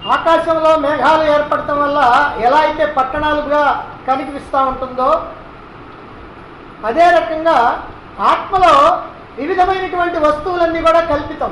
ఆకాశంలో మేఘాలు ఏర్పడటం వల్ల ఎలా అయితే పట్టణాలుగా కనిపిస్తూ ఉంటుందో అదే రకంగా ఆత్మలో వివిధమైనటువంటి వస్తువులన్నీ కూడా కల్పితం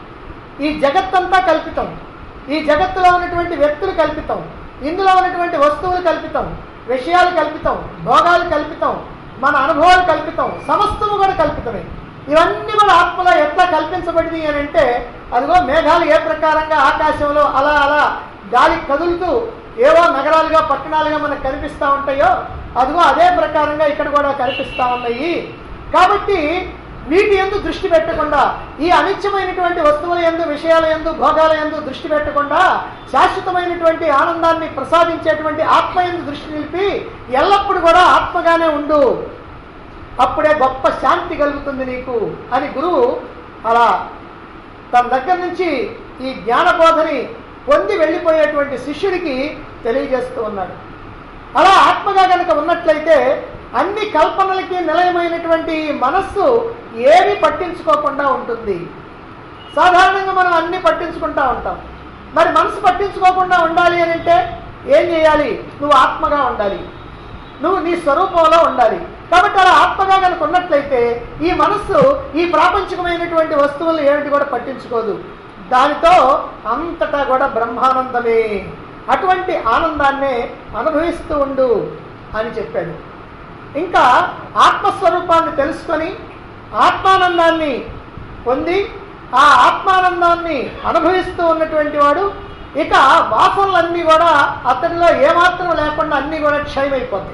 ఈ జగత్తంతా కల్పితం ఈ జగత్తులో ఉన్నటువంటి వ్యక్తులు కల్పితం ఇందులో ఉన్నటువంటి వస్తువులు కల్పితం విషయాలు కల్పితం భోగాలు కల్పితం మన అనుభవాలు కల్పితం సమస్తము కూడా కల్పితమే ఇవన్నీ కూడా ఆత్మలో ఎట్లా కల్పించబడింది అని అంటే అదిగో మేఘాలు ఏ ప్రకారంగా ఆకాశంలో అలా అలా గాలి కదులుతూ ఏవో నగరాలుగా పట్టణాలుగా మనకు కనిపిస్తూ ఉంటాయో అదిగో అదే ప్రకారంగా ఇక్కడ కూడా కనిపిస్తూ ఉన్నాయి కాబట్టి వీటి ఎందు దృష్టి పెట్టకుండా ఈ అనిత్యమైనటువంటి వస్తువుల ఎందు విషయాల ఎందు భోగాల ఎందు దృష్టి పెట్టకుండా శాశ్వతమైనటువంటి ఆనందాన్ని ప్రసాదించేటువంటి ఆత్మ ఎందు దృష్టి నిలిపి ఎల్లప్పుడూ కూడా ఆత్మగానే ఉండు అప్పుడే గొప్ప శాంతి కలుగుతుంది నీకు అని గురువు అలా తన దగ్గర నుంచి ఈ జ్ఞానబోధని పొంది వెళ్ళిపోయేటువంటి శిష్యుడికి తెలియజేస్తూ ఉన్నాడు అలా ఆత్మగా కనుక ఉన్నట్లయితే అన్ని కల్పనలకి నిలయమైనటువంటి మనస్సు ఏమీ పట్టించుకోకుండా ఉంటుంది సాధారణంగా మనం అన్ని పట్టించుకుంటా ఉంటాం మరి మనసు పట్టించుకోకుండా ఉండాలి అని అంటే ఏం చేయాలి నువ్వు ఆత్మగా ఉండాలి నువ్వు నీ స్వరూపంలో ఉండాలి కాబట్టి అలా ఆత్మగా కనుక ఉన్నట్లయితే ఈ మనస్సు ఈ ప్రాపంచికమైనటువంటి వస్తువులు ఏమిటి కూడా పట్టించుకోదు దానితో అంతటా కూడా బ్రహ్మానందమే అటువంటి ఆనందాన్నే అనుభవిస్తూ ఉండు అని చెప్పాడు ఇంకా ఆత్మస్వరూపాన్ని తెలుసుకొని ఆత్మానందాన్ని పొంది ఆ ఆత్మానందాన్ని అనుభవిస్తూ ఉన్నటువంటి వాడు ఇక వాసనలన్నీ కూడా అతనిలో ఏమాత్రం లేకుండా అన్నీ కూడా క్షయమైపోతాయి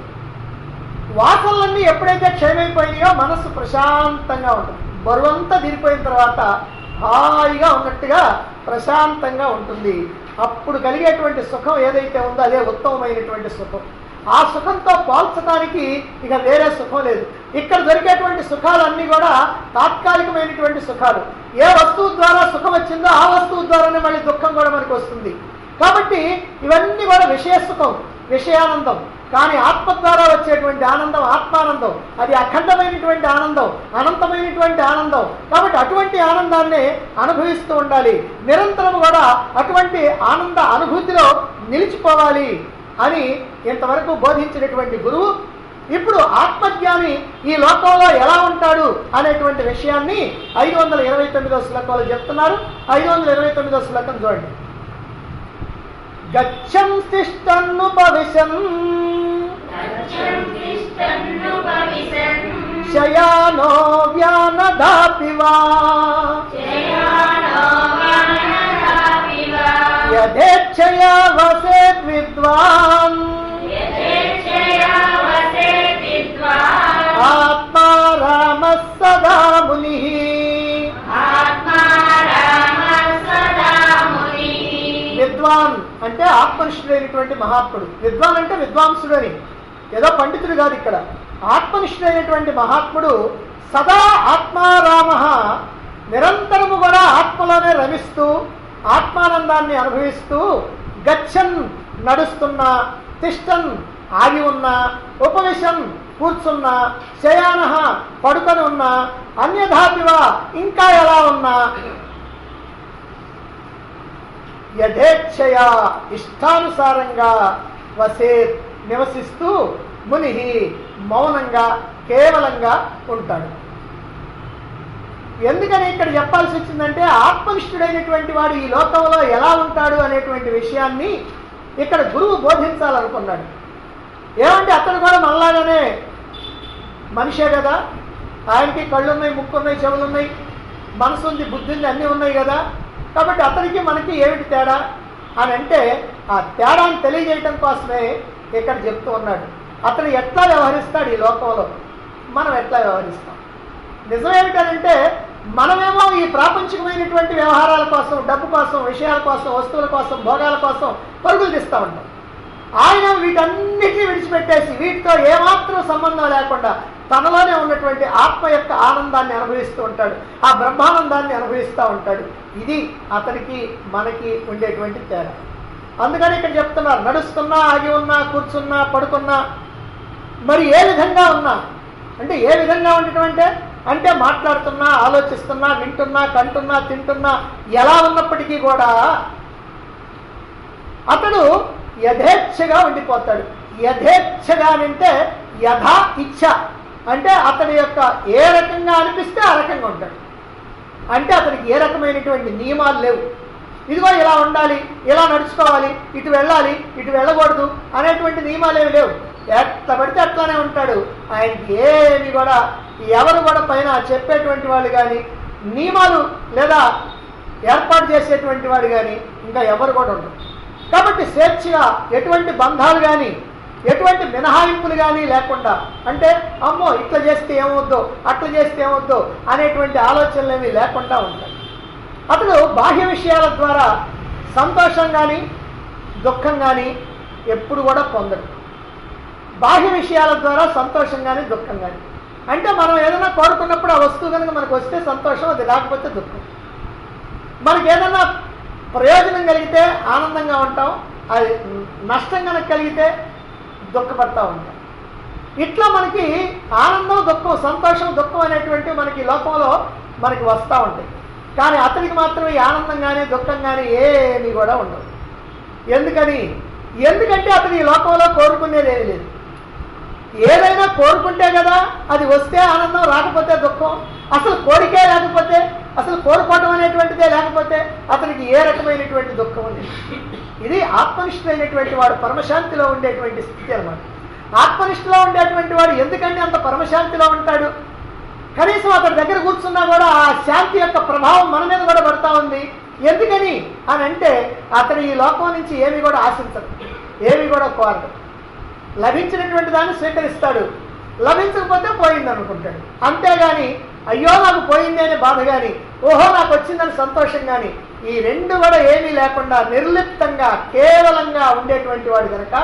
వాసనలన్నీ ఎప్పుడైతే క్షయమైపోయినాయో మనస్సు ప్రశాంతంగా ఉంటుంది బరువంతా తీరిపోయిన తర్వాత హాయిగా ఉన్నట్టుగా ప్రశాంతంగా ఉంటుంది అప్పుడు కలిగేటువంటి సుఖం ఏదైతే ఉందో అదే ఉత్తమమైనటువంటి సుఖం ఆ సుఖంతో పోల్చడానికి ఇక వేరే సుఖం లేదు ఇక్కడ దొరికేటువంటి సుఖాలన్నీ కూడా తాత్కాలికమైనటువంటి సుఖాలు ఏ వస్తువు ద్వారా సుఖం వచ్చిందో ఆ వస్తువు ద్వారానే మళ్ళీ దుఃఖం కూడా మనకు వస్తుంది కాబట్టి ఇవన్నీ కూడా విషయ సుఖం విషయానందం కానీ ఆత్మ ద్వారా వచ్చేటువంటి ఆనందం ఆత్మానందం అది అఖండమైనటువంటి ఆనందం అనంతమైనటువంటి ఆనందం కాబట్టి అటువంటి ఆనందాన్ని అనుభవిస్తూ ఉండాలి నిరంతరం కూడా అటువంటి ఆనంద అనుభూతిలో నిలిచిపోవాలి అని ఇంతవరకు బోధించినటువంటి గురువు ఇప్పుడు ఆత్మజ్ఞాని ఈ లోకంలో ఎలా ఉంటాడు అనేటువంటి విషయాన్ని ఐదు వందల ఇరవై తొమ్మిదో శ్లోకంలో చెప్తున్నారు ఐదు వందల ఇరవై తొమ్మిదో శ్లోకం చూడండి గచ్చం తిష్టన్ను భవిషన్ శయానో వ్యానదాపి వా యథేచ్ఛయా వసేద్ విద్వాన్ ఆత్మా రామ సదా ముని విద్వాన్ అంటే ఆత్మనిష్ఠుడైనటువంటి మహాత్ముడు విద్వాన్ అంటే విద్వాంసుడు అని ఏదో పండితుడు కాదు ఇక్కడ ఆత్మనిష్ఠుడైనటువంటి మహాత్ముడు సదా ఆత్మారామ నిరంతరము కూడా ఆత్మలోనే రమిస్తూ ఆత్మానందాన్ని అనుభవిస్తూ గచ్చన్ నడుస్తున్నా తిష్టన్ ఆగి ఉన్నా ఉపవిశన్ కూర్చున్నా శయాన పడుకొని ఉన్నా అన్యథాపివా ఇంకా ఎలా ఉన్నా యథేచ్ఛయ ఇష్టానుసారంగా వసే నివసిస్తూ ముని మౌనంగా కేవలంగా ఉంటాడు ఎందుకని ఇక్కడ చెప్పాల్సి వచ్చిందంటే ఆత్మనిష్ఠుడైనటువంటి వాడు ఈ లోకంలో ఎలా ఉంటాడు అనేటువంటి విషయాన్ని ఇక్కడ గురువు బోధించాలనుకున్నాడు ఏమంటే అతను కూడా మనలాగానే మనిషే కదా ఆయనకి కళ్ళు ఉన్నాయి ముక్కు ఉన్నాయి చెవులు ఉన్నాయి మనసు ఉంది బుద్ధి ఉంది అన్నీ ఉన్నాయి కదా కాబట్టి అతనికి మనకి ఏమిటి తేడా అని అంటే ఆ తేడాన్ని తెలియజేయటం కోసమే ఇక్కడ చెప్తూ ఉన్నాడు అతను ఎట్లా వ్యవహరిస్తాడు ఈ లోకంలో మనం ఎట్లా వ్యవహరిస్తాం నిజం ఏమిటనంటే మనమేమో ఈ ప్రాపంచికమైనటువంటి వ్యవహారాల కోసం డబ్బు కోసం విషయాల కోసం వస్తువుల కోసం భోగాల కోసం పరుగులు తీస్తూ ఉంటాం ఆయన వీటన్నిటిని విడిచిపెట్టేసి వీటితో ఏమాత్రం సంబంధం లేకుండా తనలోనే ఉన్నటువంటి ఆత్మ యొక్క ఆనందాన్ని అనుభవిస్తూ ఉంటాడు ఆ బ్రహ్మానందాన్ని అనుభవిస్తూ ఉంటాడు ఇది అతనికి మనకి ఉండేటువంటి తేడా అందుకని ఇక్కడ చెప్తున్నారు నడుస్తున్నా ఆగి ఉన్నా కూర్చున్నా పడుకున్నా మరి ఏ విధంగా ఉన్నా అంటే ఏ విధంగా ఉండటం అంటే అంటే మాట్లాడుతున్నా ఆలోచిస్తున్నా వింటున్నా కంటున్నా తింటున్నా ఎలా ఉన్నప్పటికీ కూడా అతడు యథేచ్ఛగా ఉండిపోతాడు యథేచ్ఛగా అంటే యథా ఇచ్ఛ అంటే అతని యొక్క ఏ రకంగా అనిపిస్తే ఆ రకంగా ఉంటాడు అంటే అతనికి ఏ రకమైనటువంటి నియమాలు లేవు ఇదిగో ఇలా ఉండాలి ఇలా నడుచుకోవాలి ఇటు వెళ్ళాలి ఇటు వెళ్ళకూడదు అనేటువంటి నియమాలు ఏమి లేవు ఎట్లా పడితే అట్లానే ఉంటాడు ఆయనకి ఏమి కూడా ఎవరు కూడా పైన చెప్పేటువంటి వాళ్ళు కానీ నియమాలు లేదా ఏర్పాటు చేసేటువంటి వాడు కానీ ఇంకా ఎవరు కూడా ఉండరు కాబట్టి స్వేచ్ఛగా ఎటువంటి బంధాలు కానీ ఎటువంటి మినహాయింపులు కానీ లేకుండా అంటే అమ్మో ఇట్లా చేస్తే ఏమవుద్దో అట్లా చేస్తే ఏమవుద్దో అనేటువంటి ఆలోచనలు ఏమీ లేకుండా ఉంటాయి అతడు బాహ్య విషయాల ద్వారా సంతోషం కానీ దుఃఖం కానీ ఎప్పుడు కూడా పొందడు బాహ్య విషయాల ద్వారా సంతోషం కానీ దుఃఖం కానీ అంటే మనం ఏదైనా కోరుకున్నప్పుడు ఆ వస్తువు కనుక మనకు వస్తే సంతోషం అది రాకపోతే దుఃఖం మనకి ఏదైనా ప్రయోజనం కలిగితే ఆనందంగా ఉంటాం అది నష్టం కనుక కలిగితే దుఃఖపడతా ఉంటాం ఇట్లా మనకి ఆనందం దుఃఖం సంతోషం దుఃఖం అనేటువంటివి మనకి ఈ లోకంలో మనకి వస్తూ ఉంటాయి కానీ అతనికి మాత్రం ఈ ఆనందం కానీ దుఃఖం కానీ ఏమీ కూడా ఉండవు ఎందుకని ఎందుకంటే అతను ఈ లోకంలో కోరుకునేది ఏమీ లేదు ఏదైనా కోరుకుంటే కదా అది వస్తే ఆనందం రాకపోతే దుఃఖం అసలు కోరికే లేకపోతే అసలు కోరుకోవటం అనేటువంటిదే లేకపోతే అతనికి ఏ రకమైనటువంటి దుఃఖం ఉంది ఇది ఆత్మనిష్ఠులైనటువంటి వాడు పరమశాంతిలో ఉండేటువంటి స్థితి అన్నమాట ఆత్మనిష్ఠలో ఉండేటువంటి వాడు ఎందుకంటే అంత పరమశాంతిలో ఉంటాడు కనీసం అతడి దగ్గర కూర్చున్నా కూడా ఆ శాంతి యొక్క ప్రభావం మన మీద కూడా పడతా ఉంది ఎందుకని అని అంటే అతడు ఈ లోకం నుంచి ఏమి కూడా ఆశించడు ఏమి కూడా కోరడు లభించినటువంటి దాన్ని స్వీకరిస్తాడు లభించకపోతే పోయింది అనుకుంటాడు అంతేగాని అయ్యో నాకు పోయింది అనే బాధ కానీ ఓహో నాకు వచ్చిందని సంతోషం కానీ ఈ రెండు కూడా ఏమీ లేకుండా నిర్లిప్తంగా కేవలంగా ఉండేటువంటి వాడు కనుక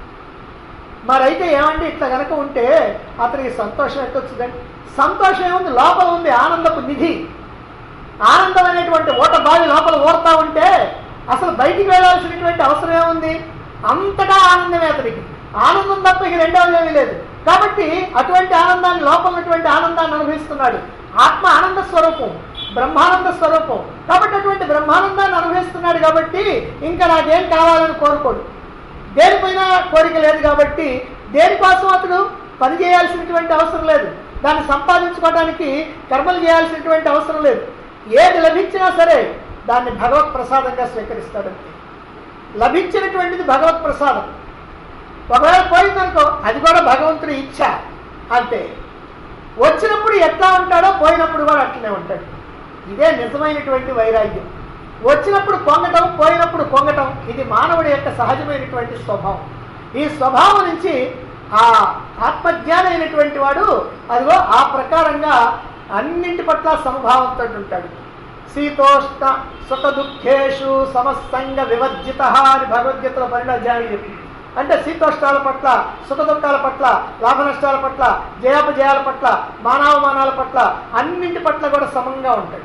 మరైతే ఏమంటే ఇట్లా గనక ఉంటే అతనికి సంతోషం ఎట్టొచ్చుదండి సంతోషం ఏముంది లోపల ఉంది ఆనందపు నిధి ఆనందం అనేటువంటి ఓట బావి లోపల ఓడతా ఉంటే అసలు బయటికి వెళ్ళాల్సినటువంటి అవసరం ఏముంది అంతటా ఆనందమే అతనికి ఆనందం తప్ప ఇక రెండవది ఏమీ లేదు కాబట్టి అటువంటి ఆనందాన్ని లోపల ఉన్నటువంటి ఆనందాన్ని అనుభవిస్తున్నాడు ఆత్మ ఆనంద స్వరూపం బ్రహ్మానంద స్వరూపం కాబట్టి అటువంటి బ్రహ్మానందాన్ని అనుభవిస్తున్నాడు కాబట్టి ఇంకా నాకేం కావాలని కోరుకోడు దేనిపైన కోరిక లేదు కాబట్టి దేనికోసం అతడు పని చేయాల్సినటువంటి అవసరం లేదు దాన్ని సంపాదించుకోవడానికి కర్మలు చేయాల్సినటువంటి అవసరం లేదు ఏది లభించినా సరే దాన్ని భగవత్ ప్రసాదంగా స్వీకరిస్తాడంతే లభించినటువంటిది భగవత్ ప్రసాదం ఒకవేళ పోయిందనుకో అది కూడా భగవంతుడి ఇచ్చ అంతే వచ్చినప్పుడు ఎట్లా ఉంటాడో పోయినప్పుడు కూడా అట్లనే ఉంటాడు ఇదే నిజమైనటువంటి వైరాగ్యం వచ్చినప్పుడు పొంగటం పోయినప్పుడు పొంగటం ఇది మానవుడి యొక్క సహజమైనటువంటి స్వభావం ఈ స్వభావం నుంచి ఆ ఆత్మజ్ఞానం అయినటువంటి వాడు అదిగో ఆ ప్రకారంగా అన్నింటి పట్ల సమభావంతో ఉంటాడు శీతోష్ణ సుఖ దుఃఖేషు సమస్తంగ వివర్జిత అని భగవద్గీతలో పరిణాధ్యాయం చెప్పింది అంటే శీతోష్టాల పట్ల సుఖ దుఃఖాల పట్ల లాభ నష్టాల పట్ల జయాపజయాల పట్ల మానవమానాల పట్ల అన్నింటి పట్ల కూడా సమంగా ఉంటాడు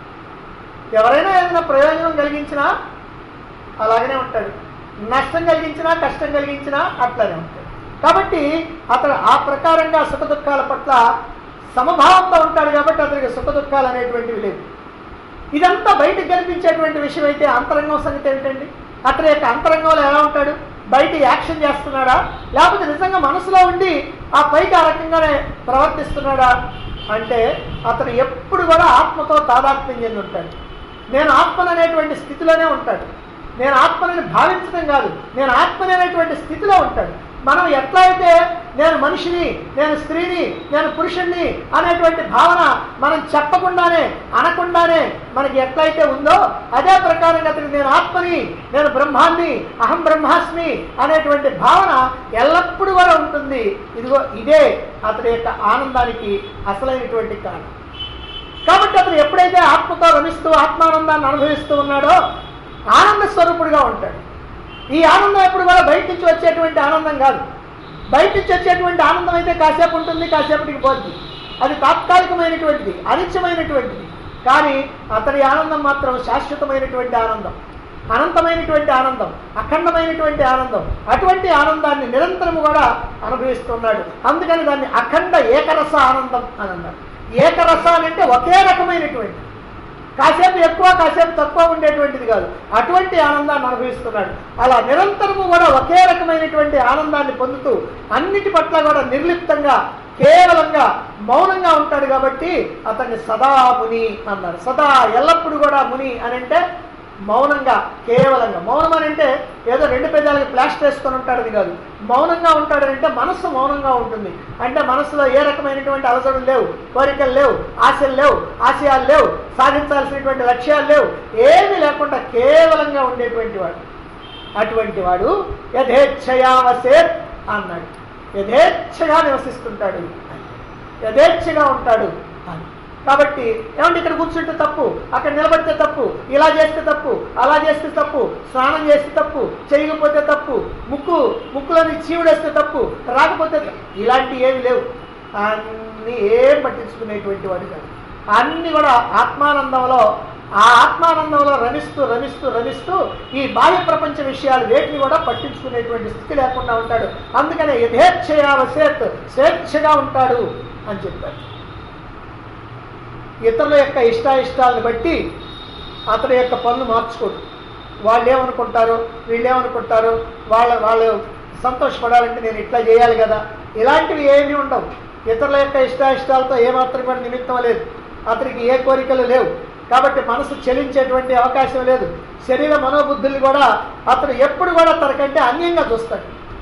ఎవరైనా ఏదైనా ప్రయోజనం కలిగించినా అలాగనే ఉంటాడు నష్టం కలిగించినా కష్టం కలిగించినా అట్లానే ఉంటాడు కాబట్టి అతడు ఆ ప్రకారంగా సుఖ దుఃఖాల పట్ల సమభావంతో ఉంటాడు కాబట్టి అతనికి సుఖ దుఃఖాలు అనేటువంటివి లేవు ఇదంతా బయటకు కనిపించేటువంటి విషయం అయితే అంతరంగం సంగతి ఏమిటండి అతని యొక్క అంతరంగంలో ఎలా ఉంటాడు బయట యాక్షన్ చేస్తున్నాడా లేకపోతే నిజంగా మనసులో ఉండి ఆ పైకి ఆ రకంగానే ప్రవర్తిస్తున్నాడా అంటే అతను ఎప్పుడు కూడా ఆత్మతో తాదాత్మ్యం చెంది ఉంటాడు నేను ఆత్మను అనేటువంటి స్థితిలోనే ఉంటాడు నేను ఆత్మని భావించడం కాదు నేను ఆత్మని అనేటువంటి స్థితిలో ఉంటాడు మనం ఎట్లా అయితే నేను మనిషిని నేను స్త్రీని నేను పురుషుణ్ణి అనేటువంటి భావన మనం చెప్పకుండానే అనకుండానే మనకి ఎట్లయితే ఉందో అదే ప్రకారంగా అతనికి నేను ఆత్మని నేను బ్రహ్మాన్ని అహం బ్రహ్మాస్మి అనేటువంటి భావన ఎల్లప్పుడూ కూడా ఉంటుంది ఇదిగో ఇదే అతని యొక్క ఆనందానికి అసలైనటువంటి కారణం కాబట్టి అతను ఎప్పుడైతే ఆత్మతో రమిస్తూ ఆత్మానందాన్ని అనుభవిస్తూ ఉన్నాడో ఆనంద స్వరూపుడుగా ఉంటాడు ఈ ఆనందం ఎప్పుడు కూడా బయట నుంచి వచ్చేటువంటి ఆనందం కాదు బయట నుంచి వచ్చేటువంటి ఆనందం అయితే కాసేపు ఉంటుంది కాసేపటికి పోద్ది అది తాత్కాలికమైనటువంటిది అనిత్యమైనటువంటిది కానీ అతని ఆనందం మాత్రం శాశ్వతమైనటువంటి ఆనందం అనంతమైనటువంటి ఆనందం అఖండమైనటువంటి ఆనందం అటువంటి ఆనందాన్ని నిరంతరము కూడా అనుభవిస్తున్నాడు అందుకని దాన్ని అఖండ ఏకరస ఆనందం అని అన్నారు ఏకరస అని అంటే ఒకే రకమైనటువంటి కాసేపు ఎక్కువ కాసేపు తక్కువ ఉండేటువంటిది కాదు అటువంటి ఆనందాన్ని అనుభవిస్తున్నాడు అలా నిరంతరము కూడా ఒకే రకమైనటువంటి ఆనందాన్ని పొందుతూ అన్నిటి పట్ల కూడా నిర్లిప్తంగా కేవలంగా మౌనంగా ఉంటాడు కాబట్టి అతన్ని సదా ముని అన్నారు సదా ఎల్లప్పుడూ కూడా ముని అని అంటే మౌనంగా కేవలంగా మౌనం అని అంటే ఏదో రెండు పెదాలకి ప్లాస్టర్ వేసుకొని ఉంటాడని కాదు మౌనంగా ఉంటాడనంటే మనస్సు మౌనంగా ఉంటుంది అంటే మనసులో ఏ రకమైనటువంటి అలసడులు లేవు కోరికలు లేవు ఆశలు లేవు ఆశయాలు లేవు సాధించాల్సినటువంటి లక్ష్యాలు లేవు ఏమీ లేకుండా కేవలంగా ఉండేటువంటి వాడు అటువంటి వాడు యథేచ్ఛయావసేత్ అన్నాడు యథేచ్ఛగా నివసిస్తుంటాడు యథేచ్ఛగా ఉంటాడు అని కాబట్టి ఏమంటే ఇక్కడ కూర్చుంటే తప్పు అక్కడ నిలబడితే తప్పు ఇలా చేస్తే తప్పు అలా చేస్తే తప్పు స్నానం చేస్తే తప్పు చేయకపోతే తప్పు ముక్కు ముక్కులోని చీవుడేస్తే తప్పు రాకపోతే త- ఇలాంటివి ఏమి లేవు అన్ని ఏం పట్టించుకునేటువంటి వాడు కాదు అన్ని కూడా ఆత్మానందంలో ఆ ఆత్మానందంలో రమిస్తూ రమిస్తూ రమిస్తూ ఈ బాహ్య ప్రపంచ విషయాలు వేటిని కూడా పట్టించుకునేటువంటి స్థితి లేకుండా ఉంటాడు అందుకనే యథేచ్ఛయావసేత్ స్వేచ్ఛగా ఉంటాడు అని చెప్పారు ఇతరుల యొక్క ఇష్టాయిష్టాలను బట్టి అతని యొక్క పనులు మార్చుకోడు వాళ్ళు ఏమనుకుంటారు వీళ్ళు ఏమనుకుంటారు వాళ్ళ వాళ్ళు సంతోషపడాలంటే నేను ఇట్లా చేయాలి కదా ఇలాంటివి ఏమీ ఉండవు ఇతరుల యొక్క ఇష్టాయిష్టాలతో ఏమాత్రం కూడా నిమిత్తం లేదు అతనికి ఏ కోరికలు లేవు కాబట్టి మనసు చెలించేటువంటి అవకాశం లేదు శరీర మనోబుద్ధులు కూడా అతను ఎప్పుడు కూడా తనకంటే అన్యంగా చూస్తాడు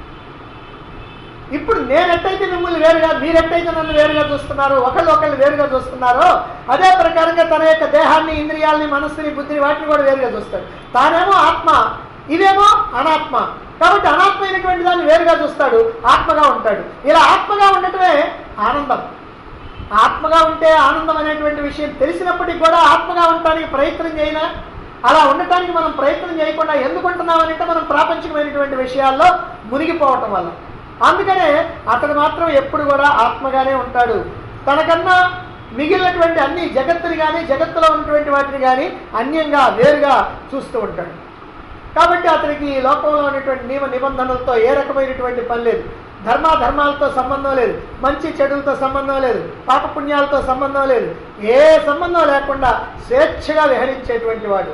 ఇప్పుడు నేనెట్టయితే మిమ్మల్ని వేరుగా మీరెట్టయితే నన్ను వేరుగా చూస్తున్నారు ఒకళ్ళు ఒకళ్ళు వేరుగా చూస్తున్నారో అదే ప్రకారంగా తన యొక్క దేహాన్ని ఇంద్రియాలని మనస్సుని బుద్ధిని వాటిని కూడా వేరుగా చూస్తాడు తానేమో ఆత్మ ఇదేమో అనాత్మ కాబట్టి అనాత్మ అయినటువంటి దాన్ని వేరుగా చూస్తాడు ఆత్మగా ఉంటాడు ఇలా ఆత్మగా ఉండటమే ఆనందం ఆత్మగా ఉంటే ఆనందం అనేటువంటి విషయం తెలిసినప్పటికీ కూడా ఆత్మగా ఉండటానికి ప్రయత్నం చేయనా అలా ఉండటానికి మనం ప్రయత్నం చేయకుండా ఎందుకు ఉంటున్నాం అంటే మనం ప్రాపంచికమైనటువంటి విషయాల్లో మునిగిపోవటం వల్ల అందుకనే అతడు మాత్రం ఎప్పుడు కూడా ఆత్మగానే ఉంటాడు తనకన్నా మిగిలినటువంటి అన్ని జగత్తుని కానీ జగత్తులో ఉన్నటువంటి వాటిని కానీ అన్యంగా వేరుగా చూస్తూ ఉంటాడు కాబట్టి అతనికి ఈ లోకంలో ఉన్నటువంటి నియమ నిబంధనలతో ఏ రకమైనటువంటి పని లేదు ధర్మాధర్మాలతో సంబంధం లేదు మంచి చెడులతో సంబంధం లేదు పాపపుణ్యాలతో సంబంధం లేదు ఏ సంబంధం లేకుండా స్వేచ్ఛగా విహరించేటువంటి వాడు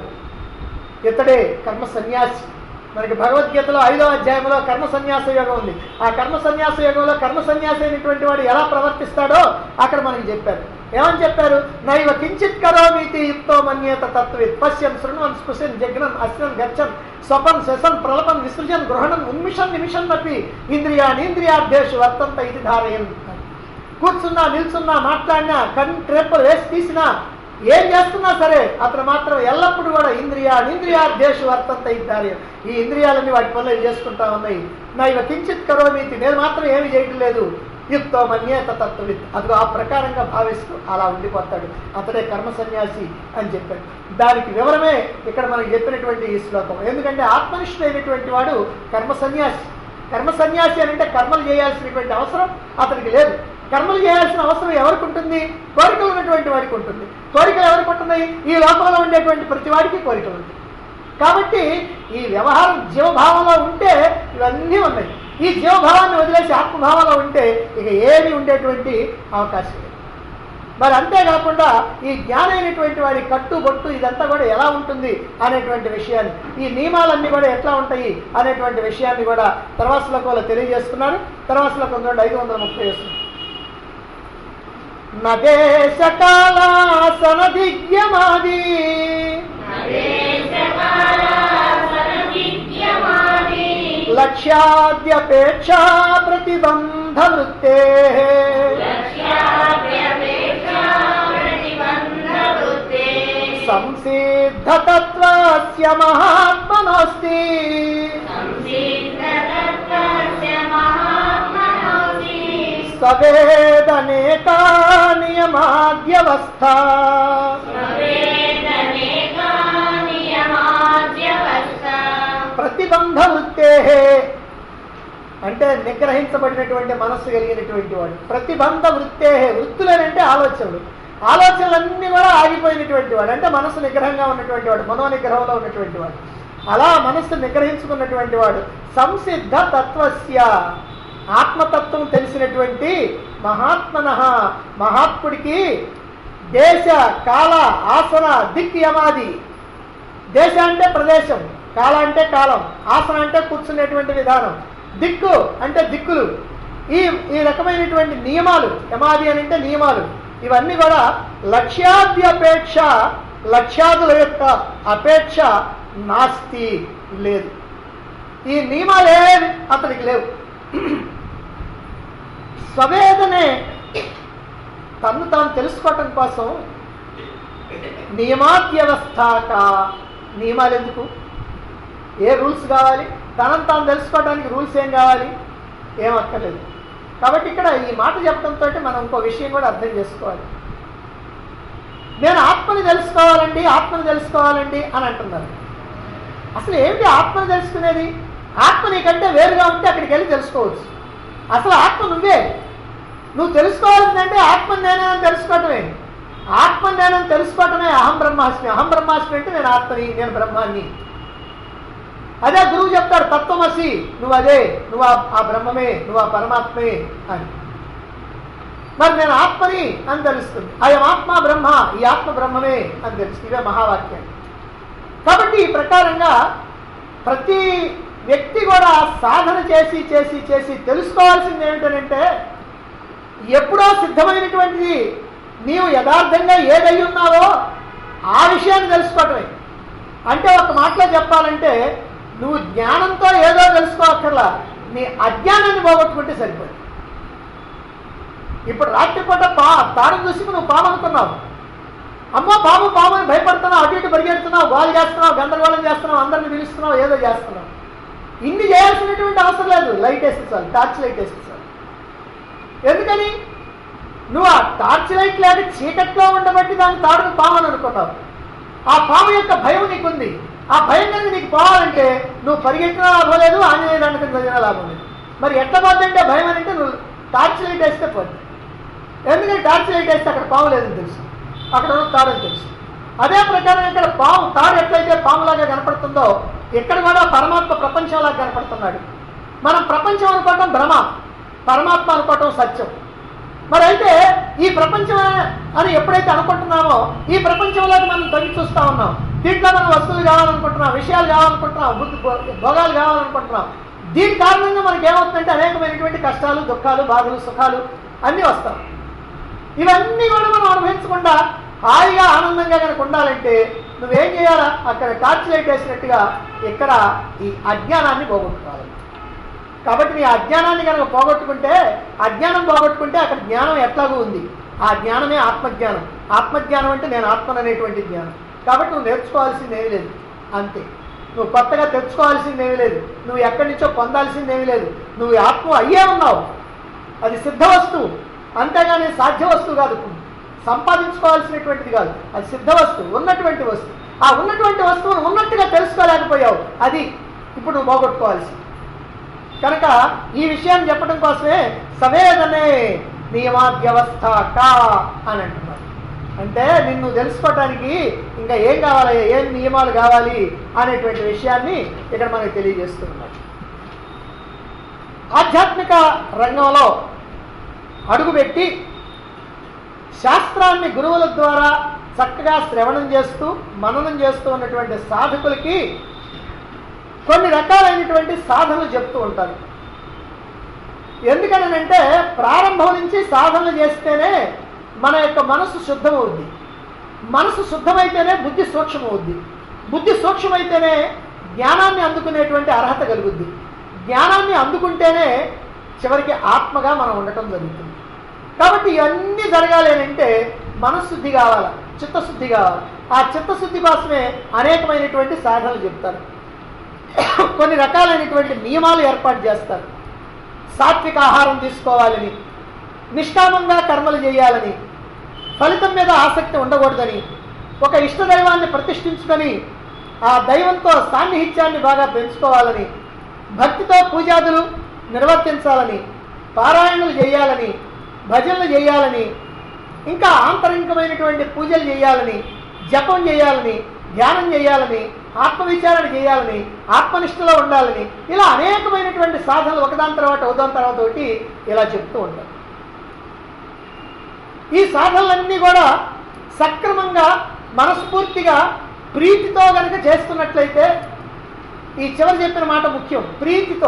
ఇతడే కర్మ సన్యాసి మనకి భగవద్గీతలో ఐదో అధ్యాయంలో కర్మ సన్యాస యోగం ఉంది ఆ కర్మ సన్యాస యోగంలో కర్మ సన్యాసి అయినటువంటి వాడు ఎలా ప్రవర్తిస్తాడో అక్కడ మనకి చెప్పారు ఏమని చెప్పారు నైవ కించిత్ కరోమీతి యుక్తో మన్యేత తత్విత్ పశ్యన్ శృణ్వన్ స్పృశన్ జగ్నం అశ్వన్ గచ్చన్ స్వపన్ శసన్ ప్రలపన్ విసృజన్ గృహణం ఉన్మిషన్ నిమిషన్ అప్పి ఇంద్రియాని ఇంద్రియార్థేషు వర్తంత ఇది ధారయన్ కూర్చున్నా నిల్చున్నా మాట్లాడినా కన్ ట్రెప్పలు వేసి తీసినా ఏం చేస్తున్నా సరే అతను మాత్రం ఎల్లప్పుడూ కూడా ఇంద్రియ ఇంద్రియార్థేషు వర్తంత ఇದ್ದಾರೆ ఈ ఇంద్రియాలన్నీ వాటి పనులు చేసుకుంటా ఉన్నాయి నా ఇవ కించిత్ కరోమీతి నేను మాత్రం ఏమి చేయటం లేదు యుక్తో మన్యేత తత్వవిత్ అదిగో ఆ ప్రకారంగా భావిస్తూ అలా ఉండిపోతాడు అతడే కర్మ సన్యాసి అని చెప్పాడు దానికి వివరమే ఇక్కడ మనకి చెప్పినటువంటి ఈ శ్లోకం ఎందుకంటే ఆత్మనిష్ఠుడైనటువంటి వాడు కర్మ సన్యాసి కర్మ సన్యాసి అని అంటే కర్మలు చేయాల్సినటువంటి అవసరం అతనికి లేదు కర్మలు చేయాల్సిన అవసరం ఎవరికి ఉంటుంది కోరికలు ఉన్నటువంటి వాడికి ఉంటుంది కోరికలు ఎవరికి ఉంటున్నాయి ఈ లోకంలో ఉండేటువంటి ప్రతి వాడికి కోరికలు ఉంటాయి కాబట్టి ఈ వ్యవహారం జీవభావంలో ఉంటే ఇవన్నీ ఉన్నాయి ఈ జీవభావాన్ని వదిలేసి ఆత్మభావంలో ఉంటే ఇక ఏమి ఉండేటువంటి అవకాశం లేదు మరి అంతేకాకుండా ఈ జ్ఞానమైనటువంటి వాడి కట్టు బొట్టు ఇదంతా కూడా ఎలా ఉంటుంది అనేటువంటి విషయాన్ని ఈ నియమాలన్నీ కూడా ఎట్లా ఉంటాయి అనేటువంటి విషయాన్ని కూడా తర్వాత శ్లోకంలో తెలియజేస్తున్నారు తర్వాత శ్లోకం చూడండి ఐదు వందల ముప్పై వస్తుంది నదేశకాలాసనదిగ్యమాది లక్ష్యాద్యపేక్షా ప్రతిబంధ వృత్తే సంసిద్ధతత్వస్య మహాత్మనోస్తి సవేదనేకా నియమాద్యవస్థ ప్రతిబంధ వృత్తే అంటే నిగ్రహించబడినటువంటి మనస్సు కలిగినటువంటి వాడు ప్రతిబంధ వృత్తే వృత్తులేనంటే ఆలోచనలు ఆలోచనలన్నీ కూడా ఆగిపోయినటువంటి వాడు అంటే మనస్సు నిగ్రహంగా ఉన్నటువంటి వాడు మనో నిగ్రహంలో ఉన్నటువంటి వాడు అలా మనస్సు నిగ్రహించుకున్నటువంటి వాడు సంసిద్ధ తత్వస్య ఆత్మతత్వం తెలిసినటువంటి మహాత్మన మహాత్ముడికి దేశ కాల ఆసన దిక్ యమాది దేశ అంటే ప్రదేశం కాల అంటే కాలం ఆసన అంటే కూర్చునేటువంటి విధానం దిక్కు అంటే దిక్కులు ఈ ఈ రకమైనటువంటి నియమాలు యమాది అని అంటే నియమాలు ఇవన్నీ కూడా లక్ష్యాద్యపేక్ష లక్ష్యాదుల యొక్క అపేక్ష నాస్తి లేదు ఈ నియమాలేవి అతనికి లేవు స్వవేదనే తను తాను తెలుసుకోవటం కోసం నియమాద్యవస్థాక నియమాలు ఎందుకు ఏ రూల్స్ కావాలి తనను తాను తెలుసుకోవడానికి రూల్స్ ఏం కావాలి ఏం అక్కర్లేదు కాబట్టి ఇక్కడ ఈ మాట చెప్పడంతో మనం ఇంకో విషయం కూడా అర్థం చేసుకోవాలి నేను ఆత్మని తెలుసుకోవాలండి ఆత్మని తెలుసుకోవాలండి అని అంటున్నారు అసలు ఏమిటి ఆత్మని తెలుసుకునేది ఆత్మ నీకంటే వేరుగా ఉంటే అక్కడికి వెళ్ళి తెలుసుకోవచ్చు అసలు ఆత్మ నువ్వే నువ్వు తెలుసుకోవాల్సిందంటే ఆత్మ నేనని తెలుసుకోవటమే ఆత్మ నేనని తెలుసుకోవటమే అహం బ్రహ్మాస్మి అహం బ్రహ్మాస్మి అంటే నేను ఆత్మని నేను బ్రహ్మాన్ని అదే గురువు చెప్తాడు తత్వమసి నువ్వు అదే నువ్వు ఆ- ఆ బ్రహ్మమే నువ్వు ఆ పరమాత్మే అని మరి నేను ఆత్మని అని తెలుస్తుంది అయం ఆత్మ బ్రహ్మ ఈ ఆత్మ బ్రహ్మమే అని తెలుస్తుంది ఇవే మహావాక్యం కాబట్టి ఈ ప్రకారంగా ప్రతి వ్యక్తి కూడా సాధన చేసి చేసి చేసి తెలుసుకోవాల్సింది ఏమిటనంటే ఎప్పుడో సిద్ధమైనటువంటిది నీవు యథార్థంగా ఏదై ఉన్నావో ఆ విషయాన్ని తెలుసుకోవటమే అంటే ఒక మాటలో చెప్పాలంటే నువ్వు జ్ఞానంతో ఏదో తెలుసుకోవక్కర్లా నీ అజ్ఞానాన్ని పోగొట్టుకుంటే సరిపోయింది ఇప్పుడు రాత్రిపూట పా తారం చూసి నువ్వు పాము అనుకున్నావు అమ్మో పాము పాము అని భయపడుతున్నావు అటు ఇటు పరిగెడుతున్నావు గోలు చేస్తున్నావు గందరగోళం చేస్తున్నావు అందరిని పిలుస్తున్నావు ఏదో చేస్తున్నావు ఇన్ని చేయాల్సినటువంటి అవసరం లేదు లైట్ వేస్తే చాలు టార్చ్ లైట్ వేస్తే చాలు ఎందుకని నువ్వు ఆ టార్చ్ లైట్ లేక చీకట్లో ఉండబట్టి దాన్ని తాడును పాము అని అనుకున్నావు ఆ పాము యొక్క భయం నీకుంది ఆ భయం కనుక నీకు పోవాలంటే నువ్వు పరిగెట్టినా లాభం లేదు ఆంజనేయుడు చదివినా లాభం లేదు మరి ఎట్లా పోతుందంటే భయం అని అంటే నువ్వు టార్చ్ లైట్ వేస్తే పోతుంది ఎందుకంటే టార్చ్ లైట్ వేస్తే అక్కడ పాము లేదని తెలుసు అక్కడ ఉన్న తాడని తెలుసు అదే ప్రకారం ఇక్కడ పాము తాడు ఎట్లయితే పాములాగా కనపడుతుందో ఇక్కడ కూడా పరమాత్మ ప్రపంచంలాగా కనపడుతున్నాడు మనం ప్రపంచం అనుకోవటం భ్రమ పరమాత్మ అనుకోవటం సత్యం మరి అయితే ఈ ప్రపంచం అని ఎప్పుడైతే అనుకుంటున్నామో ఈ ప్రపంచంలోకి మనం తగ్గి చూస్తా ఉన్నాం దీంట్లో మనం వస్తువులు కావాలనుకుంటున్నాం విషయాలు కావాలనుకుంటున్నాం బుద్ధి భోగాలు కావాలనుకుంటున్నాం దీని కారణంగా మనకి ఏమవుతుందంటే అనేకమైనటువంటి కష్టాలు దుఃఖాలు బాధలు సుఖాలు అన్నీ వస్తాం ఇవన్నీ కూడా మనం అనుభవించకుండా హాయిగా ఆనందంగా కనుక ఉండాలంటే నువ్వేం చేయాలా అక్కడ టార్చ్ లైట్ వేసినట్టుగా ఇక్కడ ఈ అజ్ఞానాన్ని పోగొట్టుకోవాలి కాబట్టి నీ అజ్ఞానాన్ని కనుక పోగొట్టుకుంటే అజ్ఞానం పోగొట్టుకుంటే అక్కడ జ్ఞానం ఎట్లాగూ ఉంది ఆ జ్ఞానమే ఆత్మజ్ఞానం ఆత్మజ్ఞానం అంటే నేను ఆత్మను అనేటువంటి జ్ఞానం కాబట్టి నువ్వు నేర్చుకోవాల్సింది ఏమీ లేదు అంతే నువ్వు కొత్తగా తెచ్చుకోవాల్సింది ఏమీ లేదు నువ్వు ఎక్కడి నుంచో పొందాల్సింది ఏమీ లేదు నువ్వు ఆత్మ అయ్యే ఉన్నావు అది సిద్ధ వస్తువు అంతేగాని సాధ్య వస్తువు కాదు సంపాదించుకోవాల్సినటువంటిది కాదు అది సిద్ధ వస్తువు ఉన్నటువంటి వస్తువు ఆ ఉన్నటువంటి వస్తువును ఉన్నట్టుగా తెలుసుకోలేకపోయావు అది ఇప్పుడు నువ్వు పోగొట్టుకోవాల్సి కనుక ఈ విషయాన్ని చెప్పడం కోసమే సవేదనే నియమాద్యవస్థ కా అని అంటున్నారు అంటే నిన్ను తెలుసుకోవటానికి ఇంకా ఏం కావాలి ఏం నియమాలు కావాలి అనేటువంటి విషయాన్ని ఇక్కడ మనకి తెలియజేస్తున్నారు ఆధ్యాత్మిక రంగంలో అడుగుపెట్టి శాస్త్రాన్ని గురువుల ద్వారా చక్కగా శ్రవణం చేస్తూ మననం చేస్తూ ఉన్నటువంటి సాధకులకి కొన్ని రకాలైనటువంటి సాధనలు చెప్తూ ఉంటారు ఎందుకనంటే ప్రారంభం నుంచి సాధనలు చేస్తేనే మన యొక్క మనసు శుద్ధమవుద్ది మనసు శుద్ధమైతేనే బుద్ధి సూక్ష్మమవుద్ది బుద్ధి సూక్ష్మమైతేనే జ్ఞానాన్ని అందుకునేటువంటి అర్హత కలుగుద్ది జ్ఞానాన్ని అందుకుంటేనే చివరికి ఆత్మగా మనం ఉండటం జరుగుతుంది కాబట్టి ఇవన్నీ జరగాలి అని అంటే మనశుద్ధి కావాలి చిత్తశుద్ధి కావాలి ఆ చిత్తశుద్ధి కోసమే అనేకమైనటువంటి సాధనలు చెప్తారు కొన్ని రకాలైనటువంటి నియమాలు ఏర్పాటు చేస్తారు సాత్విక ఆహారం తీసుకోవాలని నిష్కామంగా కర్మలు చేయాలని ఫలితం మీద ఆసక్తి ఉండకూడదని ఒక ఇష్టదైవాన్ని ప్రతిష్ఠించుకొని ఆ దైవంతో సాన్నిహిత్యాన్ని బాగా పెంచుకోవాలని భక్తితో పూజాదులు నిర్వర్తించాలని పారాయణలు చేయాలని భజనలు చేయాలని ఇంకా ఆంతరికమైనటువంటి పూజలు చేయాలని జపం చేయాలని ధ్యానం చేయాలని ఆత్మవిచారణ చేయాలని ఆత్మనిష్టలో ఉండాలని ఇలా అనేకమైనటువంటి సాధనలు ఒకదాని తర్వాత ఒకదాని తర్వాత ఒకటి ఇలా చెప్తూ ఉంటారు ఈ సాధనలన్నీ కూడా సక్రమంగా మనస్ఫూర్తిగా ప్రీతితో గనక చేస్తున్నట్లయితే ఈ చివరి చెప్పిన మాట ముఖ్యం ప్రీతితో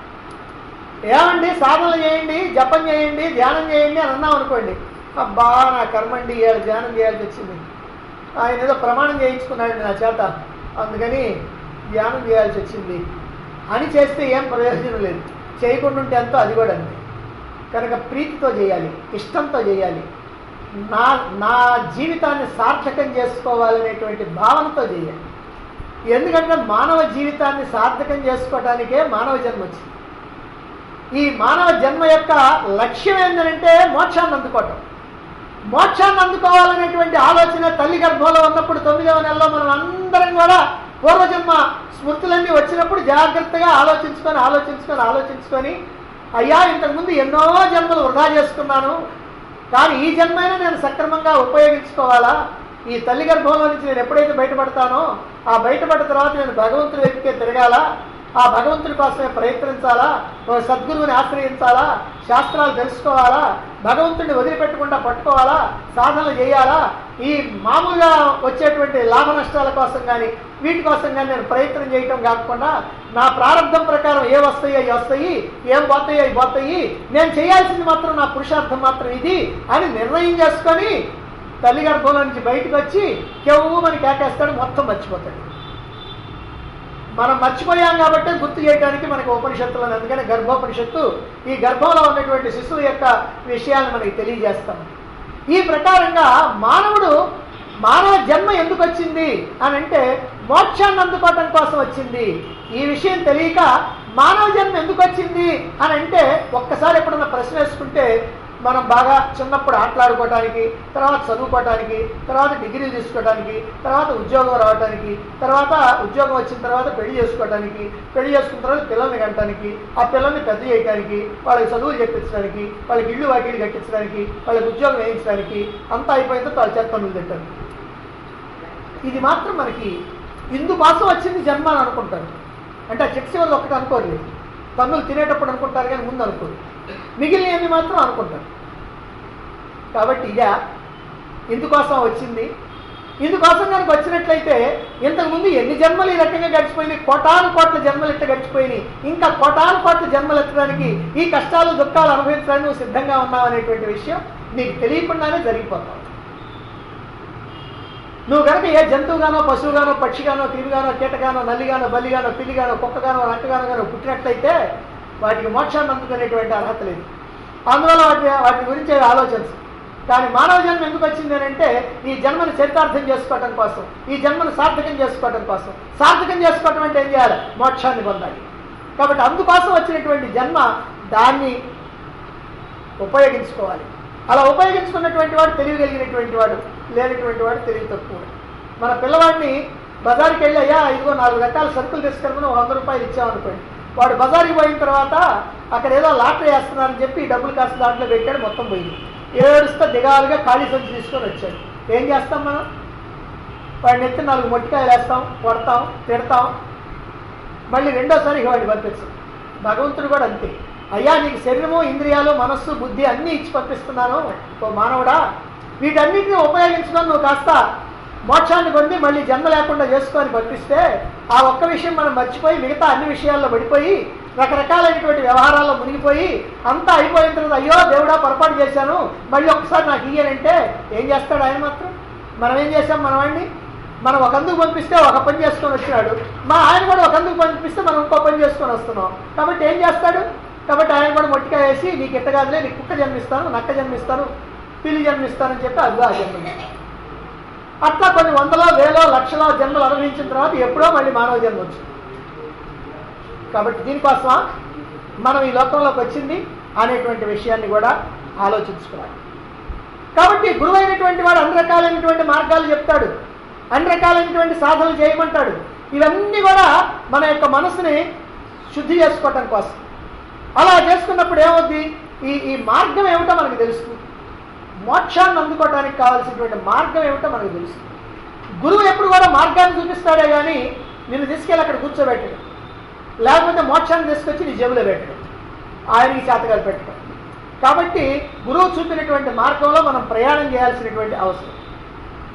ఏమండి సాధనలు చేయండి జపం చేయండి ధ్యానం చేయండి అని అన్నాం అనుకోండి అబ్బా నా కర్మండి ఇవాళ ధ్యానం చేయాల్సి వచ్చింది ఆయన ఏదో ప్రమాణం చేయించుకున్నాడు నా చేత అందుకని ధ్యానం చేయాల్సి వచ్చింది అని చేస్తే ఏం ప్రయోజనం లేదు చేయకుండా ఉంటే ఎంతో అది కూడా అంతే కనుక ప్రీతితో చేయాలి ఇష్టంతో చేయాలి నా నా జీవితాన్ని సార్థకం చేసుకోవాలనేటువంటి భావనతో చేయాలి ఎందుకంటే మానవ జీవితాన్ని సార్థకం చేసుకోవడానికే మానవ జన్మ వచ్చింది ఈ మానవ జన్మ యొక్క లక్ష్యం ఏంటంటే మోక్షాన్ని అందుకోవటం మోక్షాన్ని అందుకోవాలనేటువంటి ఆలోచన తల్లి గర్భంలో ఉన్నప్పుడు తొమ్మిదవ నెలలో మనం అందరం కూడా పూర్వజన్మ స్మృతులన్నీ వచ్చినప్పుడు జాగ్రత్తగా ఆలోచించుకొని ఆలోచించుకొని ఆలోచించుకొని అయ్యా ఇంతకుముందు ఎన్నో జన్మలు వృధా చేసుకున్నాను కానీ ఈ జన్మైనా నేను సక్రమంగా ఉపయోగించుకోవాలా ఈ తల్లి గర్భంలో నుంచి నేను ఎప్పుడైతే బయటపడతానో ఆ బయటపడ్డ తర్వాత నేను భగవంతుడి వైపుకే తిరగాల ఆ భగవంతుడి కోసమే ప్రయత్నించాలా ఓ సద్గురువుని ఆశ్రయించాలా శాస్త్రాలు తెలుసుకోవాలా భగవంతుడిని వదిలిపెట్టకుండా పట్టుకోవాలా సాధనలు చేయాలా ఈ మామూలుగా వచ్చేటువంటి లాభ నష్టాల కోసం కానీ వీటి కోసం కానీ నేను ప్రయత్నం చేయటం కాకుండా నా ప్రారంభం ప్రకారం ఏ వస్తాయో అవి వస్తాయి ఏం పోతాయో అవి పోతాయి నేను చేయాల్సింది మాత్రం నా పురుషార్థం మాత్రం ఇది అని నిర్ణయం చేసుకొని తల్లి గర్భంలో నుంచి బయటకు వచ్చి కెవ్వు అని కేకేస్తాడు మొత్తం మర్చిపోతాడు మనం మర్చిపోయాం కాబట్టి గుర్తు చేయడానికి మనకు ఉపనిషత్తులు ఉంది. అందుకని గర్భోపనిషత్తు ఈ గర్భంలో ఉన్నటువంటి శిశువు యొక్క విషయాలను మనకి తెలియజేస్తాం ఈ ప్రకారంగా మానవుడు మానవ జన్మ ఎందుకు వచ్చింది అని అంటే మోక్షాన్ని అందుకోవటం కోసం వచ్చింది ఈ విషయం తెలియక మానవ జన్మ ఎందుకు వచ్చింది అని అంటే ఒక్కసారి ఎప్పుడన్నా ప్రశ్న వేసుకుంటే మనం బాగా చిన్నప్పుడు ఆటలాడుకోవడానికి తర్వాత చదువుకోవడానికి తర్వాత డిగ్రీలు తీసుకోవడానికి తర్వాత ఉద్యోగం రావడానికి తర్వాత ఉద్యోగం వచ్చిన తర్వాత పెళ్లి చేసుకోవడానికి పెళ్లి చేసుకున్న తర్వాత పిల్లల్ని కట్టడానికి ఆ పిల్లల్ని పెద్ద చేయడానికి వాళ్ళకి చదువులు చెప్పించడానికి వాళ్ళకి ఇల్లు వాకిలు కట్టించడానికి వాళ్ళకి ఉద్యోగం వేయించడానికి అంతా అయిపోయిన తర్వాత వాళ్ళ చేత పనులు తిట్టడానికి ఇది మాత్రం మనకి ఇందుకోసం వచ్చింది జన్మ అని అనుకుంటారు అంటే ఆ చిట్స్ వల్ల ఒకటి అనుకోరు తన్నులు తినేటప్పుడు అనుకుంటారు కానీ ముందు అనుకోరు మిగిలినవి మాత్రం అనుకుంటారు కాబట్టి ఇదే ఇందుకోసం వచ్చింది ఇందుకోసం కనుక వచ్చినట్లయితే ఇంతకుముందు ఎన్ని జన్మలు ఈ రకంగా గడిచిపోయినాయి కోటాను కోట్ల జన్మలు ఇట్లా గడిచిపోయినాయి ఇంకా కోటాను కోట్ల జన్మలు ఎత్తడానికి ఈ కష్టాలు దుఃఖాలు అనుభవించడానికి నువ్వు సిద్ధంగా ఉన్నావు అనేటువంటి విషయం నీకు తెలియకుండానే జరిగిపోతావు నువ్వు కనుక ఏ జంతువుగానో పశువుగానో పక్షిగానో తీరుగానో కీటగానో నల్లిగానో బల్లిగానో పిల్లిగానో కుక్కగానో నక్కగానో గానో పుట్టినట్లయితే వాటికి మోక్షాన్ని అందుకునేటువంటి అర్హత లేదు అందువల్ల వాటి వాటి గురించి అవి ఆలోచించు కానీ మానవ జన్మ ఎందుకు వచ్చింది అని అంటే ఈ జన్మను చరితార్థం చేసుకోవటం కోసం ఈ జన్మను సార్థకం చేసుకోవటం కోసం సార్థకం చేసుకోవటం అంటే ఏం చేయాలి మోక్షాన్ని పొందాలి కాబట్టి అందుకోసం వచ్చినటువంటి జన్మ దాన్ని ఉపయోగించుకోవాలి అలా ఉపయోగించుకున్నటువంటి వాడు తెలియగలిగినటువంటి వాడు లేనటువంటి వాడు తెలివి తక్కువ మన పిల్లవాడిని బజార్కి వెళ్ళి అయ్యా ఇదిగో నాలుగు రకాల సరుకులు తీసుకెళ్ళమని ఒక వంద రూపాయలు ఇచ్చామనుకోండి వాడు బజార్కి పోయిన తర్వాత అక్కడ ఏదో లాటరీ వేస్తున్నారని చెప్పి ఈ డబ్బులు కాస్త దాంట్లో పెట్టాడు మొత్తం పోయింది ఏడుస్తా దిగాలుగా ఖాళీ సంచి తీసుకొని వచ్చాడు ఏం చేస్తాం మనం వాడిని ఎత్తి నాలుగు మొట్టికాయలు వేస్తాం కొడతాం తిడతాం మళ్ళీ రెండోసారి ఇక వాడిని పంపిస్తాం భగవంతుడు కూడా అంతే అయ్యా నీకు శరీరము ఇంద్రియాలు మనస్సు బుద్ధి అన్నీ ఇచ్చి పంపిస్తున్నాను ఓ మానవుడా వీటన్నిటిని ఉపయోగించుకొని నువ్వు కాస్త మోక్షాన్ని పొంది మళ్ళీ జన్మ లేకుండా చేసుకొని పంపిస్తే ఆ ఒక్క విషయం మనం మర్చిపోయి మిగతా అన్ని విషయాల్లో పడిపోయి రకరకాలైనటువంటి వ్యవహారాల్లో మునిగిపోయి అంతా అయిపోయిన తర్వాత అయ్యో దేవుడా పొరపాటు చేశాను మళ్ళీ ఒక్కసారి నాకు ఇయ్యానంటే ఏం చేస్తాడు ఆయన మాత్రం మనం ఏం చేసాం మనవాడిని మనం ఒక అందుకు పంపిస్తే ఒక పని చేసుకొని వచ్చినాడు మా ఆయన కూడా ఒక అందుకు పంపిస్తే మనం ఇంకో పని చేసుకొని వస్తున్నాం కాబట్టి ఏం చేస్తాడు కాబట్టి ఆయన కూడా మొట్టికాయ వేసి నీకు ఎట్ట కాదులే నీకు కుక్క జన్మిస్తాను నక్క జన్మిస్తాను పిల్లి జన్మిస్తానని చెప్పి అది ఆ జన్మ అట్లా కొన్ని వందలో వేలో లక్షలో జన్మలు అనుభవించిన తర్వాత ఎప్పుడో మళ్ళీ మానవ జన్మ వచ్చింది కాబట్టి దీనికోసమా మనం ఈ లోకంలోకి వచ్చింది అనేటువంటి విషయాన్ని కూడా ఆలోచించుకోవాలి కాబట్టి గురువు అయినటువంటి వాడు అన్ని రకాలైనటువంటి మార్గాలు చెప్తాడు అన్ని రకాలైనటువంటి సాధనలు చేయమంటాడు ఇవన్నీ కూడా మన యొక్క మనసుని శుద్ధి చేసుకోవటం కోసం అలా చేసుకున్నప్పుడు ఏమవుద్ది ఈ ఈ మార్గం ఏమిటో మనకు తెలుస్తుంది మోక్షాన్ని అందుకోవడానికి కావాల్సినటువంటి మార్గం ఏమిటో మనకు తెలుస్తుంది గురువు ఎప్పుడు కూడా మార్గాన్ని చూపిస్తాడే కానీ నిన్ను తీసుకెళ్ళి అక్కడ కూర్చోబెట్టడు లేకపోతే మోక్షాన్ని తీసుకొచ్చి నీ జేబులో పెట్టడం ఆయనకి చేతగాలు పెట్టడం కాబట్టి గురువు చూపినటువంటి మార్గంలో మనం ప్రయాణం చేయాల్సినటువంటి అవసరం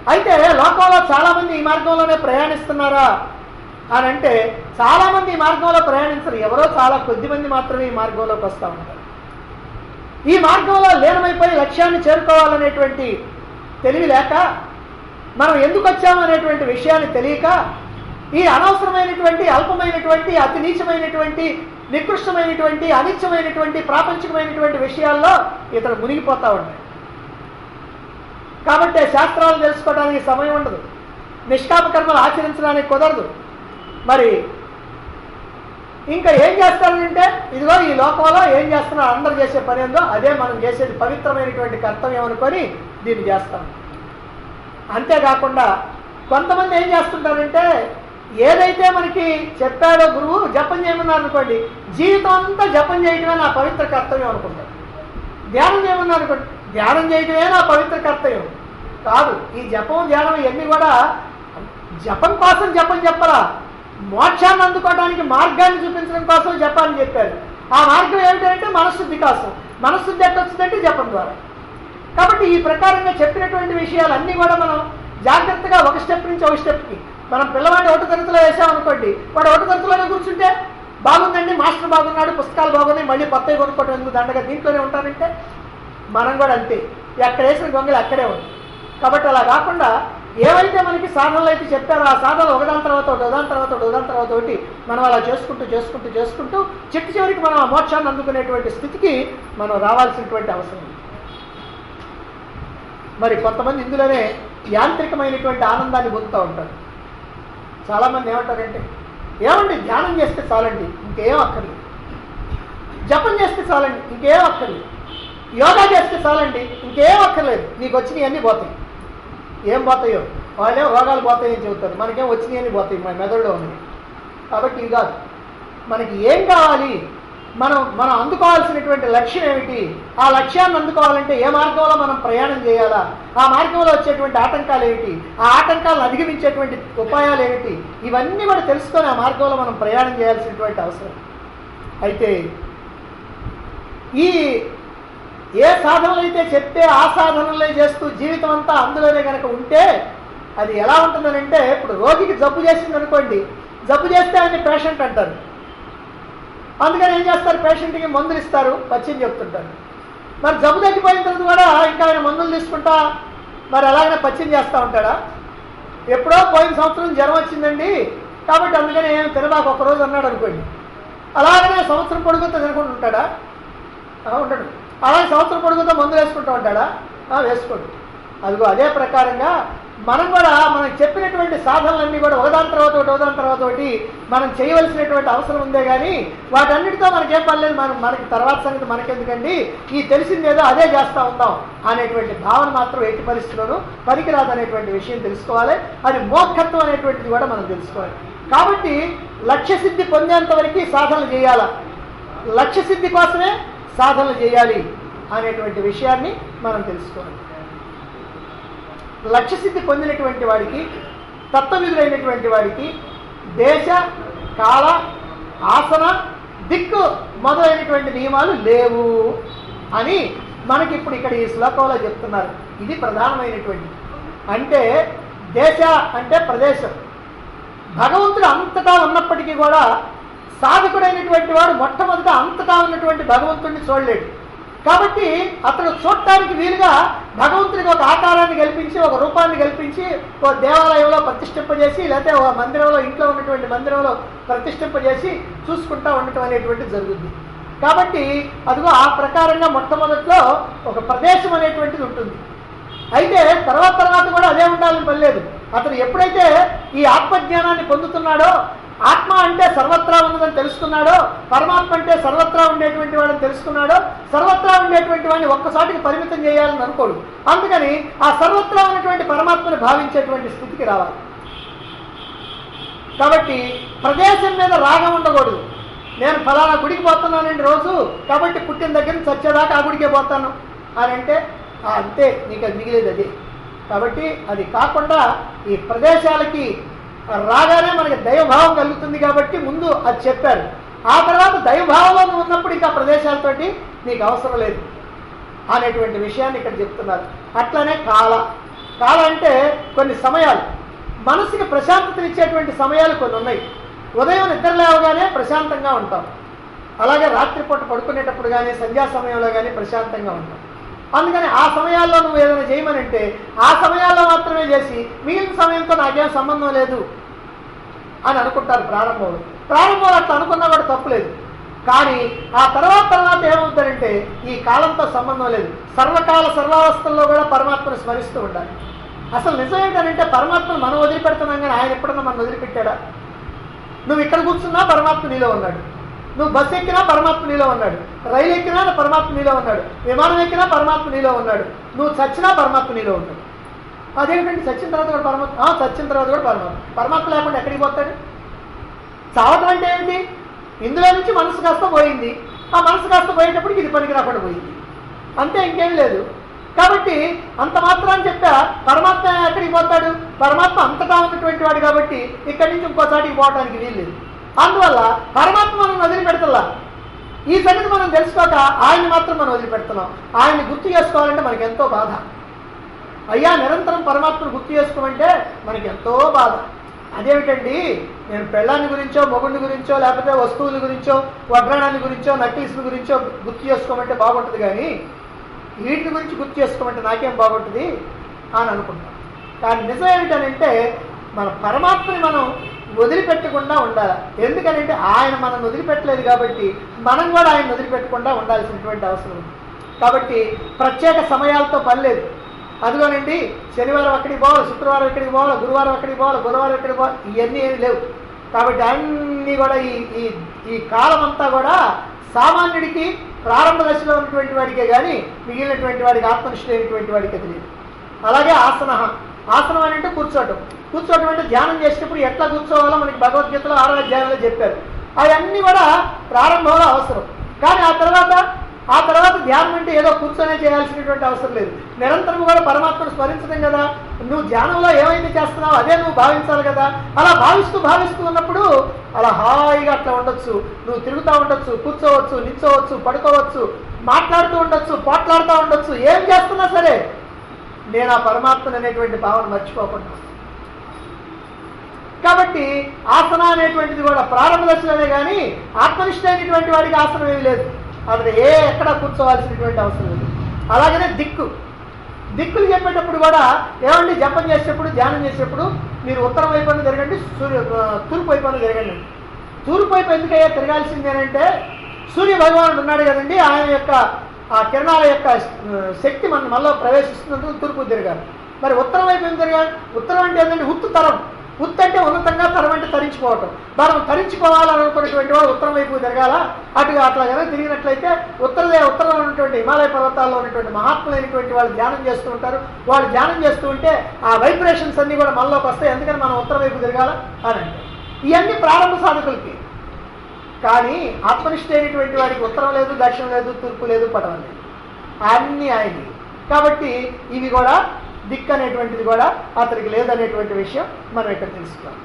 అయితే లోకంలో చాలా మంది ఈ మార్గంలోనే ప్రయాణిస్తున్నారా అని అంటే చాలా మంది ఈ మార్గంలో ప్రయాణించరు ఎవరో చాలా కొద్ది మంది మాత్రమే ఈ మార్గంలోకి వస్తూ ఉంటారు ఈ మార్గంలో లీనమైపోయి లక్ష్యాన్ని చేరుకోవాలనేటువంటి తెలివి లేక మనం ఎందుకు వచ్చాము అనేటువంటి విషయాన్ని తెలియక ఈ అనవసరమైనటువంటి అల్పమైనటువంటి అతి నీచమైనటువంటి నికృష్టమైనటువంటి అనిత్యమైనటువంటి ప్రాపంచికమైనటువంటి విషయాల్లో ఇతడు మునిగిపోతా ఉంటాడు కాబట్టి శాస్త్రాలు తెలుసుకోవడానికి సమయం ఉండదు నిష్కామ కర్మలు ఆచరించడానికి కుదరదు మరి ఇంకా ఏం చేస్తారంటే ఇదిగో ఈ లోకంలో ఏం చేస్తున్నారు అందరు చేసే పని ఏందో అదే మనం చేసేది పవిత్రమైనటువంటి కర్తవ్యం అనుకొని దీన్ని చేస్తాం అంతేకాకుండా కొంతమంది ఏం చేస్తుంటారంటే ఏదైతే మనకి చెప్పాడో గురువు జపం చేయమన్నారు అనుకోండి జీవితం అంతా జపం చేయడమే నా పవిత్ర కర్తవ్యం అనుకుంటారు ధ్యానం చేయమన్నారు అనుకోండి ధ్యానం చేయడమే నా పవిత్ర కర్తవ్యం కాదు ఈ జపం ధ్యానం ఇవన్నీ కూడా జపం కోసం జపం చెప్పరా మోక్షాన్ని అందుకోవడానికి మార్గాన్ని చూపించడం కోసం జపాన్ని చెప్పారు ఆ మార్గం ఏమిటంటే మనశుద్ధి కోసం మనశుద్ధి ఎట్లా వచ్చిందంటే జపం ద్వారా కాబట్టి ఈ ప్రకారంగా చెప్పినటువంటి విషయాలన్నీ కూడా మనం జాగ్రత్తగా ఒక స్టెప్ నుంచి ఒక స్టెప్కి మనం పిల్లవాడిని ఒకటి తరగతిలో వేసామనుకోండి వాడు ఒకటి తరగతిలోనే కూర్చుంటే బాగుందండి మాస్టర్ బాగున్నాడు పుస్తకాలు బాగున్నాయి మళ్ళీ కొత్తవి కొనుక్కోవడం ఎందుకు దండగా దీంట్లోనే ఉంటానంటే మనం కూడా అంతే ఎక్కడ వేసిన గొంగలు అక్కడే ఉంది కాబట్టి అలా కాకుండా ఏవైతే మనకి సాధనలు అయితే చెప్పారో ఆ సాధనలు ఒకదాని తర్వాత ఒకటి ఒకదాని తర్వాత ఒకటి ఒకదాని తర్వాత ఒకటి మనం అలా చేసుకుంటూ చేసుకుంటూ చేసుకుంటూ చిట్టు చివరికి మనం ఆ మోక్షాన్ని అందుకునేటువంటి స్థితికి మనం రావాల్సినటువంటి అవసరం ఉంది మరి కొంతమంది ఇందులోనే యాంత్రికమైనటువంటి ఆనందాన్ని పొందుతూ ఉంటారు చాలామంది ఏమంటారంటే ఏమండి ధ్యానం చేస్తే చాలండి ఇంకేం అక్కర్లేదు జపం చేస్తే చాలండి ఇంకేం అక్కర్లేదు యోగా చేస్తే చాలండి ఇంకేం అక్కర్లేదు నీకు వచ్చినవి అన్నీ పోతాయి ఏం పోతాయో వాళ్ళేం రోగాలు పోతాయని చెబుతారు మనకేం వచ్చినాయి అని పోతాయి మన మెదడులో ఉన్నాయి కాబట్టి ఇది కాదు మనకి ఏం కావాలి మనం మనం అందుకోవాల్సినటువంటి లక్ష్యం ఏమిటి ఆ లక్ష్యాన్ని అందుకోవాలంటే ఏ మార్గంలో మనం ప్రయాణం చేయాలా ఆ మార్గంలో వచ్చేటువంటి ఆటంకాలు ఏమిటి ఆ ఆటంకాలను అధిగమించేటువంటి ఉపాయాలు ఏమిటి ఇవన్నీ కూడా తెలుసుకొని ఆ మార్గంలో మనం ప్రయాణం చేయాల్సినటువంటి అవసరం అయితే ఈ ఏ సాధనలు అయితే చెప్తే ఆ సాధనలే చేస్తూ జీవితం అంతా అందులోనే కనుక ఉంటే అది ఎలా ఉంటుందనంటే ఇప్పుడు రోగికి జబ్బు చేసింది అనుకోండి జబ్బు చేస్తే ఆయన పేషెంట్ అంటారు అందుకని ఏం చేస్తారు పేషెంట్కి మందులు ఇస్తారు పచ్చిని చెప్తుంటారు మరి జబ్బు తగ్గిపోయిన తర్వాత కూడా ఇంకా ఆయన మందులు తీసుకుంటా మరి అలాగనే పచ్చిని చేస్తూ ఉంటాడా ఎప్పుడో పోయిన సంవత్సరం జ్వరం వచ్చిందండి కాబట్టి అందుకని ఏం తినబాకు ఒక రోజు అన్నాడు అనుకోండి అలాగనే సంవత్సరం పొడుగుతో తినకుండా ఉంటాడా ఆ, ఉండడు అలాగే సంవత్సరం పొడుగుతో మందులు వేసుకుంటూ ఉంటాడా ఆ, వేసుకోడు అదిగో అదే ప్రకారంగా మనం కూడా మనం చెప్పినటువంటి సాధనలన్నీ కూడా ఒకదాని తర్వాత ఒకటి ఒకదాని తర్వాత ఒకటి మనం చేయవలసినటువంటి అవసరం ఉందే కానీ వాటన్నిటితో మనకేం పర్లేదు మనం మనకి తర్వాత సంగతి మనకెందుకండి ఈ తెలిసిందేదో అదే చేస్తూ ఉందాం అనేటువంటి భావన మాత్రం ఎట్టి పరిస్థితుల్లోనూ పనికిరాదు అనేటువంటి విషయం తెలుసుకోవాలి అది మోక్షత్వం అనేటువంటిది కూడా మనం తెలుసుకోవాలి కాబట్టి లక్ష్య సిద్ధి పొందేంత వరకు సాధనలు చేయాలా లక్ష్య సిద్ధి కోసమే సాధనలు చేయాలి అనేటువంటి విషయాన్ని మనం తెలుసుకోవాలి లక్ష్య సిద్ధి పొందినటువంటి వాడికి తత్వవిధులైనటువంటి వాడికి దేశ కాల ఆసన దిక్కు మొదలైనటువంటి నియమాలు లేవు అని మనకి ఇప్పుడు ఇక్కడ ఈ శ్లోకంలో చెప్తున్నారు ఇది ప్రధానమైనటువంటి అంటే దేశ అంటే ప్రదేశం భగవంతుడు అంతటా ఉన్నప్పటికీ కూడా సాధకుడైనటువంటి వాడు మొట్టమొదట అంతటా ఉన్నటువంటి భగవంతుడిని చూడలేడు కాబట్టి అతడు చూడటానికి వీలుగా భగవంతుడికి ఒక ఆకారాన్ని కల్పించి ఒక రూపాన్ని కల్పించి ఒక దేవాలయంలో ప్రతిష్ఠింపజేసి లేకపోతే ఒక మందిరంలో ఇంట్లో ఉన్నటువంటి మందిరంలో ప్రతిష్ఠింపజేసి చూసుకుంటా ఉండటం అనేటువంటిది జరుగుతుంది కాబట్టి అదిగో ఆ ప్రకారంగా మొట్టమొదట్లో ఒక ప్రదేశం అనేటువంటిది ఉంటుంది అయితే తర్వాత తర్వాత కూడా అదే ఉండాలని పని లేదు అతను ఎప్పుడైతే ఈ ఆత్మజ్ఞానాన్ని పొందుతున్నాడో ఆత్మ అంటే సర్వత్రా ఉన్నదని తెలుసుకున్నాడో పరమాత్మ అంటే సర్వత్రా ఉండేటువంటి వాడని తెలుసుకున్నాడో సర్వత్రా ఉండేటువంటి వాడిని ఒక్కసాటికి పరిమితం చేయాలని అనుకోడు అందుకని ఆ సర్వత్రా ఉన్నటువంటి పరమాత్మని భావించేటువంటి స్థితికి రావాలి కాబట్టి ప్రదేశం మీద రాగం ఉండకూడదు నేను ఫలానా గుడికి పోతున్నానండి రోజు కాబట్టి పుట్టిన దగ్గర నుంచి చచ్చేదాకా ఆ గుడికే పోతాను అని అంటే "ఆ, అంతే నీకు అది మిగిలేదు అది కాబట్టి అది కాకుండా ఈ ప్రదేశాలకి రాగానే మనకి దైవభావం కలుగుతుంది కాబట్టి ముందు అది చెప్పారు ఆ తర్వాత దైవభావంలో నువ్వు ఉన్నప్పుడు ఇంకా ప్రదేశాలతోటి నీకు అవసరం లేదు అనేటువంటి విషయాన్ని ఇక్కడ చెప్తున్నారు అట్లనే కాల కాలం అంటే కొన్ని సమయాలు మనసుకి ప్రశాంతతనిచ్చేటువంటి సమయాలు కొన్ని ఉన్నాయి ఉదయం నిద్ర లేవగానే ప్రశాంతంగా ఉంటాం అలాగే రాత్రిపూట పడుకునేటప్పుడు కానీ సంధ్యా సమయంలో కానీ ప్రశాంతంగా ఉంటాం అందుకని ఆ సమయాల్లో నువ్వు ఏదైనా చేయమనంటే ఆ సమయాల్లో మాత్రమే చేసి మిగిలిన సమయంతో నాకేం సంబంధం లేదు అని అనుకుంటారు ప్రారంభంలో ప్రారంభంలో అట్లా అనుకున్నా కూడా తప్పులేదు కానీ ఆ తర్వాత తర్వాత ఏమవుతారంటే ఈ కాలంతో సంబంధం లేదు సర్వకాల సర్వావస్థల్లో కూడా పరమాత్మను స్మరిస్తూ ఉండాలి అసలు నిజం ఏంటంటే పరమాత్మను మనం వదిలిపెడుతున్నాం కానీ ఆయన ఎప్పుడన్నా మనం వదిలిపెట్టాడా నువ్వు ఇక్కడ కూర్చున్నా పరమాత్మ నీలో ఉన్నాడు నువ్వు బస్సు ఎక్కినా పరమాత్మ నీలో ఉన్నాడు రైలు ఎక్కినా పరమాత్మ నీలో ఉన్నాడు విమానం ఎక్కినా పరమాత్మ నీలో ఉన్నాడు నువ్వు చచ్చినా పరమాత్మ నీలో ఉన్నాడు అదేంటంటే చచ్చిన తర్వాత కూడా పరమాత్మ ఆ, చచ్చిన తర్వాత కూడా పరమాత్మ పరమాత్మ లేకుండా ఎక్కడికి పోతాడు చావటం అంటే ఏమిటి ఇందులో నుంచి మనసు కాస్త పోయింది ఆ మనసు కాస్త పోయేటప్పటికి ఇది పనికి రాకుండా పోయింది అంతే ఇంకేం లేదు కాబట్టి అంత మాత్రాన్ని చెప్పా పరమాత్మ ఎక్కడికి పోతాడు పరమాత్మ అంతటా ఉన్నటువంటి వాడు కాబట్టి ఇక్కడి నుంచి ఇంకోసారికి పోవడానికి వీల్లేదు అందువల్ల పరమాత్మ మనం వదిలిపెడతలా ఈ సంగతి మనం తెలుసుకోక ఆయన్ని మాత్రం మనం వదిలిపెడుతున్నాం ఆయన్ని గుర్తు చేసుకోవాలంటే మనకి ఎంతో బాధ అయ్యా నిరంతరం పరమాత్మను గుర్తు చేసుకోమంటే మనకి ఎంతో బాధ అదేమిటండి నేను పెళ్ళాన్ని గురించో మొగుడిని గురించో లేకపోతే వస్తువుల గురించో వడ్రాణాన్ని గురించో నక్లీసుల గురించో గుర్తు చేసుకోమంటే బాగుంటుంది కానీ వీటి గురించి గుర్తు చేసుకోమంటే నాకేం బాగుంటుంది అని అనుకుంటాం కానీ నిజం ఏమిటనంటే మన పరమాత్మని మనం వదిలిపెట్టకుండా ఉండాలి ఎందుకనంటే ఆయన మనం వదిలిపెట్టలేదు కాబట్టి మనం కూడా ఆయన వదిలిపెట్టకుండా ఉండాల్సినటువంటి అవసరం ఉంది కాబట్టి ప్రత్యేక సమయాలతో పని లేదు అదిగోనండి శనివారం అక్కడికి పోవాలి శుక్రవారం ఇక్కడికి పోవాలి గురువారం అక్కడికి పోవాలి బుధవారం ఇక్కడికి పోవాలి ఇవన్నీ ఏమి లేవు కాబట్టి అన్నీ కూడా ఈ ఈ ఈ కాలం అంతా కూడా సామాన్యుడికి ప్రారంభ దశలో ఉన్నటువంటి వాడికే కానీ మిగిలినటువంటి వాడికి ఆత్మనిష్ట అయినటువంటి వాడికి తెలియదు అలాగే ఆసన ఆసనం అని అంటే కూర్చోవటం కూర్చోవటం అంటే ధ్యానం చేసేటప్పుడు ఎట్లా కూర్చోవాలో మనకి భగవద్గీతలో ఆరో అధ్యాయంలో చెప్పారు అవన్నీ కూడా ప్రారంభంలో అవసరం కానీ ఆ తర్వాత ఆ తర్వాత ధ్యానం అంటే ఏదో కూర్చొనే చేయాల్సినటువంటి అవసరం లేదు నిరంతరం కూడా పరమాత్మను స్మరించడం కదా నువ్వు ధ్యానంలో ఏమైతే చేస్తున్నావో అదే నువ్వు భావించాలి కదా అలా భావిస్తూ భావిస్తూ ఉన్నప్పుడు అలా హాయిగా అట్లా ఉండొచ్చు నువ్వు తిరుగుతూ ఉండొచ్చు కూర్చోవచ్చు నిల్చోవచ్చు పడుకోవచ్చు మాట్లాడుతూ ఉండొచ్చు పోట్లాడుతూ ఉండొచ్చు ఏం చేస్తున్నా సరే నేను ఆ పరమాత్మను అనేటువంటి భావన మర్చిపోకుండా కాబట్టి ఆసన అనేటువంటిది కూడా ప్రారంభ దశలోనే కానీ ఆత్మనిష్ట అయినటువంటి వాడికి ఆసనం ఏమీ లేదు అతను ఏ ఎక్కడ కూర్చోవాల్సినటువంటి అవసరం లేదు అలాగనే దిక్కు దిక్కులు చెప్పేటప్పుడు కూడా ఏమండి జపం చేసేటప్పుడు ధ్యానం చేసేటప్పుడు మీరు ఉత్తరం వైపున తిరగండి సూర్య ఆ, తూర్పు వైపున తిరగండి తూర్పు వైపు ఎందుకయ్యా తిరగాల్సిందేనంటే సూర్య భగవానుడు ఉన్నాడు కదండి ఆయన యొక్క ఆ కిరణాల యొక్క ఆ, శక్తి మన మనలో ప్రవేశిస్తున్నందుకు తూర్పు తిరగాలి మరి ఉత్తరం వైపు ఏం తిరగాలి ఉత్తరం అంటే ఏంటంటే ఉత్తు తరం ఉత్తు అంటే ఉన్నతంగా తరం అంటే తరించుకోవటం మనం తరించుకోవాలని అనుకున్నటువంటి వాడు ఉత్తరం వైపు తిరగాల అటుగా అట్లా కనుక తిరిగినట్లయితే ఉత్తర ఉత్తరంలో ఉన్నటువంటి హిమాలయ పర్వతాల్లో ఉన్నటువంటి మహాత్ములైనటువంటి వాళ్ళు ధ్యానం చేస్తూ ఉంటారు వాళ్ళు ధ్యానం చేస్తూ ఉంటే ఆ వైబ్రేషన్స్ అన్ని కూడా మనలోకి వస్తాయి ఎందుకని మనం ఉత్తర వైపు తిరగాల అని అంటే ఇవన్నీ ప్రారంభ సాధకులకి కానీ ఆత్మనిష్ట అయినటువంటి వాడికి ఉత్తరం లేదు దక్షిణం లేదు తూర్పు లేదు పటం లేదు అన్నీ ఆయన్ని కాబట్టి ఇవి కూడా దిక్కు అనేటువంటిది కూడా అతనికి లేదనేటువంటి విషయం మనం ఇక్కడ తెలుసుకోవాలి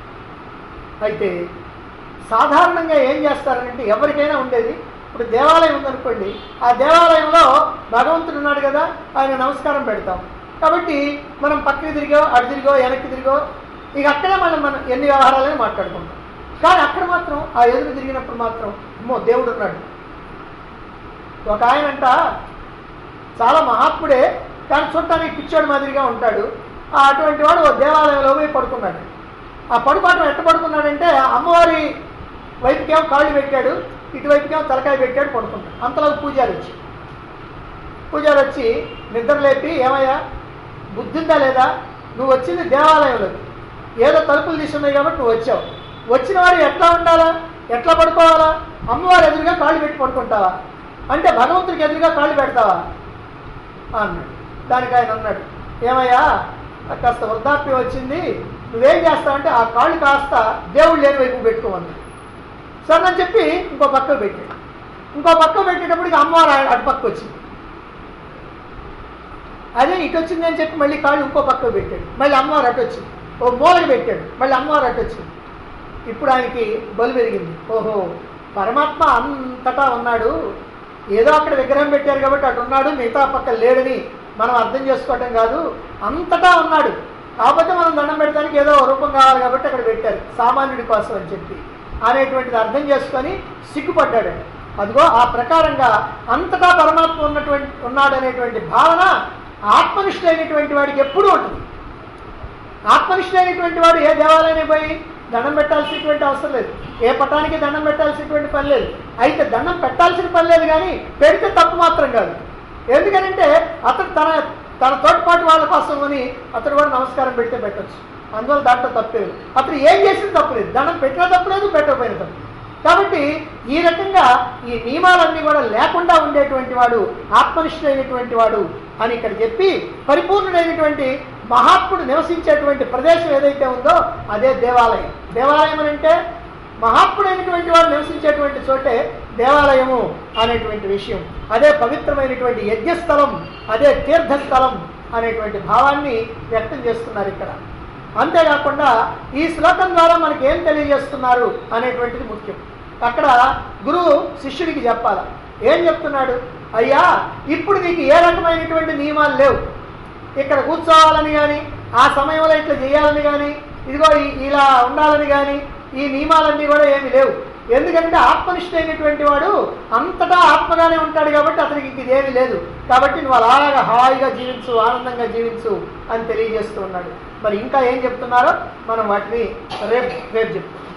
అయితే సాధారణంగా ఏం చేస్తారంటే ఎవరికైనా ఉండేది ఇప్పుడు దేవాలయం ఉందనుకోండి ఆ దేవాలయంలో భగవంతుడు ఉన్నాడు కదా ఆయన నమస్కారం పెడతాం కాబట్టి మనం పక్కకి తిరిగో అటు తిరిగో వెనక్కి తిరిగో ఇక అక్కడే మనం మనం ఎన్ని వ్యవహారాలని మాట్లాడుకుంటాం కానీ అక్కడ మాత్రం ఆ ఎదురు తిరిగినప్పుడు మాత్రం అమ్మో దేవుడు ఉన్నాడు ఒక ఆయనంట చాలా మహాత్ముడే కానీ చూడటానికి పిచ్చోడు మాదిరిగా ఉంటాడు ఆ అటువంటి వాడు ఓ దేవాలయంలో పోయి పడుకున్నాడు ఆ పడుకోవటం ఎట్ట పడుకున్నాడంటే అమ్మవారి వైపుకేమో కాళ్ళు పెట్టాడు ఇటువైపుకేమో తలకాయ పెట్టాడు పడుకున్నాడు అంతలో పూజారి వచ్చి పూజారి వచ్చి నిద్ర లేపి ఏమయ్యా బుద్ధి ఉందా లేదా నువ్వు వచ్చింది దేవాలయంలోకి ఏదో తలుపులు తీసున్నాయి కాబట్టి నువ్వు వచ్చావు వచ్చిన వాడు ఎట్లా ఉండాలా ఎట్లా పడుకోవాలా అమ్మవారి ఎదురుగా కాళ్ళు పెట్టి పడుకుంటావా అంటే భగవంతుడికి ఎదురుగా కాళ్ళు పెడతావా అన్నాడు దానికి ఆయన అన్నాడు ఏమయ్యా నాకు కాస్త వృద్ధాప్యం వచ్చింది నువ్వేం చేస్తావంటే ఆ కాళ్ళు కాస్త దేవుడు లేని వైపు పెట్టుకోమన్నాడు సరే అని చెప్పి ఇంకో పక్క పెట్టాడు ఇంకో పక్క పెట్టేటప్పటికి అమ్మవారు ఆ- అటు పక్క వచ్చింది అదే ఇటు వచ్చింది అని చెప్పి మళ్ళీ కాళ్ళు ఇంకో పక్క పెట్టాడు మళ్ళీ అమ్మవారు అటు వచ్చింది ఓ మూలకి పెట్టాడు మళ్ళీ అమ్మవారు అటు వచ్చింది ఇప్పుడు ఆయనకి బలు పెరిగింది ఓహో పరమాత్మ అంతటా ఉన్నాడు ఏదో అక్కడ విగ్రహం పెట్టారు కాబట్టి అటు ఉన్నాడు మిగతా పక్క లేడని మనం అర్థం చేసుకోవటం కాదు అంతటా ఉన్నాడు కాకపోతే మనం దండం పెట్టడానికి ఏదో రూపం కావాలి కాబట్టి అక్కడ పెట్టారు సామాన్యుడి కోసం అని చెప్పి అనేటువంటిది అర్థం చేసుకొని సిగ్గుపడ్డాడు అదిగో ఆ ప్రకారంగా అంతటా పరమాత్మ ఉన్నటువంటి ఉన్నాడనేటువంటి భావన ఆత్మనిష్ఠులైనటువంటి వాడికి ఎప్పుడూ ఉంటుంది ఆత్మనిష్ఠులైనటువంటి వాడు ఏ దేవాలయానికి పోయి దండం పెట్టాల్సినటువంటి అవసరం లేదు ఏ పటానికి దండం పెట్టాల్సినటువంటి పని లేదు అయితే దండం పెట్టాల్సిన పని లేదు కానీ పెడితే తప్పు మాత్రం కాదు ఎందుకనంటే అతడు తన తన తోటిపాటు వాళ్ళ కోసం అని అతడు కూడా నమస్కారం పెడితే పెట్టచ్చు అందువల్ల దాంట్లో తప్పలేదు అతడు ఏం చేసిన తప్పు లేదు దండం పెట్టినా తప్పు లేదు పెట్టకపోయినా తప్పు కాబట్టి ఈ రకంగా ఈ నియమాలన్నీ కూడా లేకుండా ఉండేటువంటి వాడు ఆత్మనిష్ఠుడైనటువంటి వాడు అని ఇక్కడ చెప్పి పరిపూర్ణుడైనటువంటి మహాత్ముడు నివసించేటువంటి ప్రదేశం ఏదైతే ఉందో అదే దేవాలయం దేవాలయం అని అంటే మహాత్ముడైనటువంటి వాడు నివసించేటువంటి చోటే దేవాలయము అనేటువంటి విషయం అదే పవిత్రమైనటువంటి యజ్ఞస్థలం అదే తీర్థస్థలం అనేటువంటి భావాన్ని వ్యక్తం చేస్తున్నారు ఇక్కడ అంతేకాకుండా ఈ శ్లోకం ద్వారా మనకి ఏం తెలియజేస్తున్నారు అనేటువంటిది ముఖ్యం అక్కడ గురువు శిష్యుడికి చెప్పాల ఏం చెప్తున్నాడు అయ్యా ఇప్పుడు నీకు ఏ రకమైనటువంటి నియమాలు లేవు ఇక్కడ కూర్చోవాలని కానీ ఆ సమయంలో ఇట్లా చేయాలని కానీ ఇదిగో ఈ- ఇలా ఉండాలని కానీ ఈ నియమాలన్నీ కూడా ఏమి లేవు ఎందుకంటే ఆత్మనిష్ఠైనటువంటి వాడు అంతటా ఆత్మగానే ఉంటాడు కాబట్టి అతనికి ఇంక ఇదేమీ లేదు కాబట్టి నువ్వు అలాగా హాయిగా జీవించు ఆనందంగా జీవించు అని తెలియజేస్తూ ఉన్నాడు మరి ఇంకా ఏం చెప్తున్నారో మనం వాటిని రేపు రేపు చెప్తాం